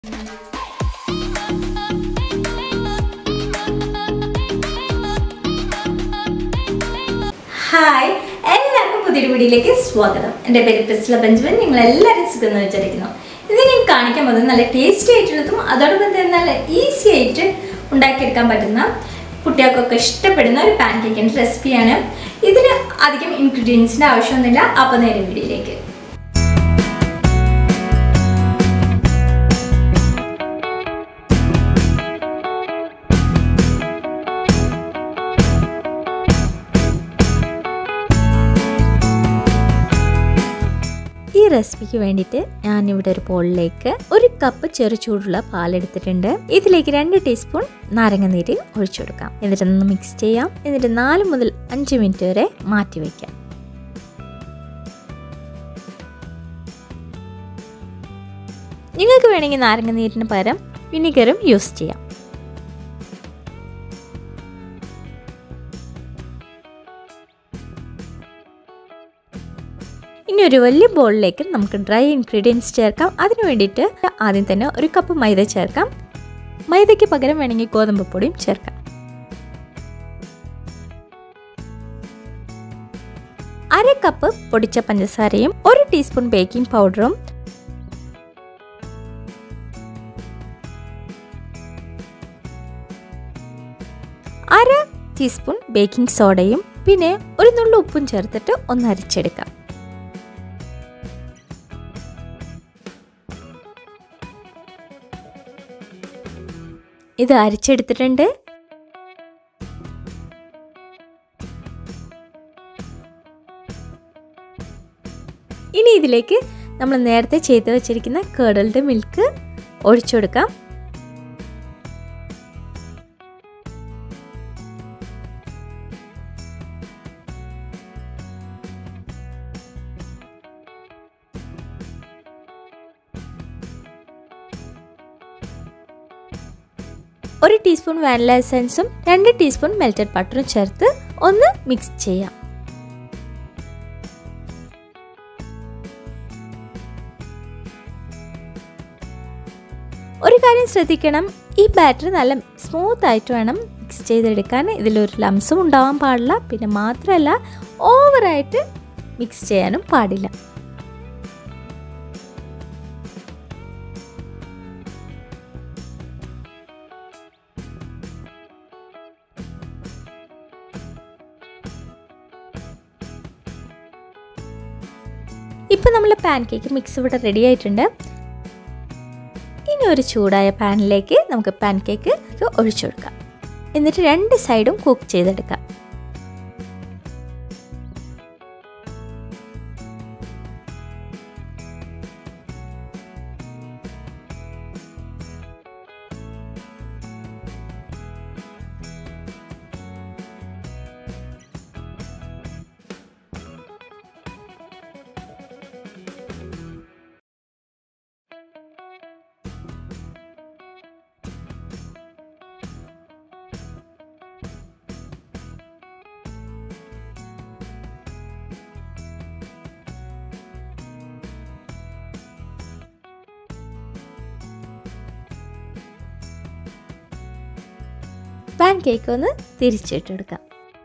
hi എല്ലാവർക്കും പുതിയൊരു വീഡിയോയിലേക്ക് സ്വാഗതം എൻ്റെ പേര് പ്രിസ്ല ബെഞ്ചമിൻ നിങ്ങൾ എല്ലാവരും സുഖമെന്ന് വിചാരിക്കുന്നു ഇത് ഞാൻ കാണിക്കാൻ പോകുന്നത് നല്ല ടേസ്റ്റി ആയിട്ടുള്ളതും അതോടൊപ്പം തന്നെ നല്ല ഈസി ആയിട്ട് ഉണ്ടാക്കിയെടുക്കാൻ പറ്റുന്ന കുട്ടികൾക്കൊക്കെ ഇഷ്ടപ്പെടുന്ന ഒരു പാൻ കേക്കിൻ്റെ റെസിപ്പിയാണ് ഇതിന് അധികം ഇൻഗ്രീഡിയൻസിൻ്റെ ആവശ്യമൊന്നുമില്ല അപ്പോൾ നേരെ വീഡിയോയിലേക്ക് ഈ റെസിപ്പിക്ക് വേണ്ടിയിട്ട് ഞാനിവിടെ ഒരു ബോളിലേക്ക് ഒരു കപ്പ് ചെറു ചൂടുള്ള പാലെടുത്തിട്ടുണ്ട് ഇതിലേക്ക് രണ്ട് ടീസ്പൂൺ നാരങ്ങനീര് ഒഴിച്ചു കൊടുക്കാം എന്നിട്ട് ഒന്ന് മിക്സ് ചെയ്യാം എന്നിട്ട് നാല് മുതൽ അഞ്ച് മിനിറ്റ് വരെ മാറ്റി വയ്ക്കാം നിങ്ങൾക്ക് വേണമെങ്കിൽ നാരങ്ങനീരിന് പകരം വിനിഗറും യൂസ് ചെയ്യാം ഇനി ഒരു വലിയ ബോളിലേക്ക് നമുക്ക് ഡ്രൈ ഇൻഗ്രീഡിയൻസ് ചേർക്കാം അതിന് വേണ്ടിയിട്ട് ആദ്യം തന്നെ ഒരു കപ്പ് മൈദ ചേർക്കാം മൈദയ്ക്ക് പകരം വേണമെങ്കിൽ ഗോതമ്പ് പൊടിയും ചേർക്കാം അര കപ്പ് പൊടിച്ച പഞ്ചസാരയും ഒരു ടീസ്പൂൺ ബേക്കിംഗ് പൗഡറും അര ടീസ്പൂൺ ബേക്കിംഗ് സോഡയും പിന്നെ ഒരു നുള്ളു ഉപ്പും ചേർത്തിട്ട് ഒന്ന് അരിച്ചെടുക്കാം ഇത് അരിച്ചെടുത്തിട്ടുണ്ട് ഇനി ഇതിലേക്ക് നമ്മൾ നേരത്തെ ചെയ്ത് വെച്ചിരിക്കുന്ന കേടൽഡ് മിൽക്ക് ഒഴിച്ചു കൊടുക്കാം ഒരു ടീസ്പൂൺ വാനില എസൻസും രണ്ട് ടീസ്പൂൺ മെൽറ്റഡ് ബട്ടറും ചേർത്ത് ഒന്ന് മിക്സ് ചെയ്യാം ഒരു കാര്യം ശ്രദ്ധിക്കണം ഈ ബാറ്റർ നല്ല സ്മൂത്ത് ആയിട്ട് വേണം മിക്സ് ചെയ്തെടുക്കാൻ ഇതിലൊരു ലംസും ഉണ്ടാവാൻ പാടില്ല പിന്നെ മാത്രമല്ല ഓവറായിട്ട് മിക്സ് ചെയ്യാനും പാടില്ല ഇപ്പം നമ്മൾ പാൻ കേക്ക് മിക്സ് ഇവിടെ റെഡി ആയിട്ടുണ്ട് ഇനി ഒരു ചൂടായ പാനിലേക്ക് നമുക്ക് പാൻ കേക്ക് ഒഴിച്ചു കൊടുക്കാം എന്നിട്ട് രണ്ട് സൈഡും കുക്ക് ചെയ്തെടുക്കാം പാൻ കേക്ക് ഒന്ന് തിരിച്ചിട്ടെടുക്കാം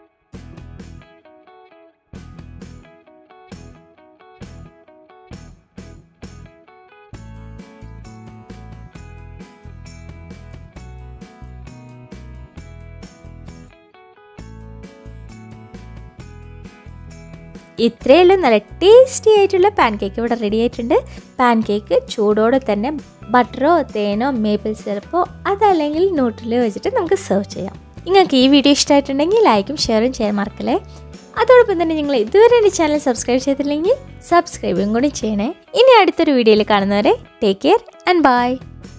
ഇത്രയുള്ള നല്ല ടേസ്റ്റി ആയിട്ടുള്ള പാൻ കേക്ക് ഇവിടെ റെഡി ആയിട്ടുണ്ട് പാൻ കേക്ക് ചൂടോടെ തന്നെ ബട്ടറോ തേനോ മേപ്പിൾ സിറപ്പോ അതല്ലെങ്കിൽ ന്യൂട്രലോ വെച്ചിട്ട് നമുക്ക് സെർവ് ചെയ്യാം നിങ്ങൾക്ക് ഈ വീഡിയോ ഇഷ്ടമായിട്ടുണ്ടെങ്കിൽ ലൈക്കും ഷെയറും ചെയ്യാൻ മറക്കല്ലേ അതോടൊപ്പം തന്നെ നിങ്ങൾ ഇതുവരെ എൻ്റെ ചാനൽ സബ്സ്ക്രൈബ് ചെയ്തില്ലെങ്കിൽ സബ്സ്ക്രൈബും കൂടി ചെയ്യണേ ഇനി അടുത്തൊരു വീഡിയോയിൽ കാണുന്നവരെ ടേക്ക് കെയർ ആൻഡ് ബൈ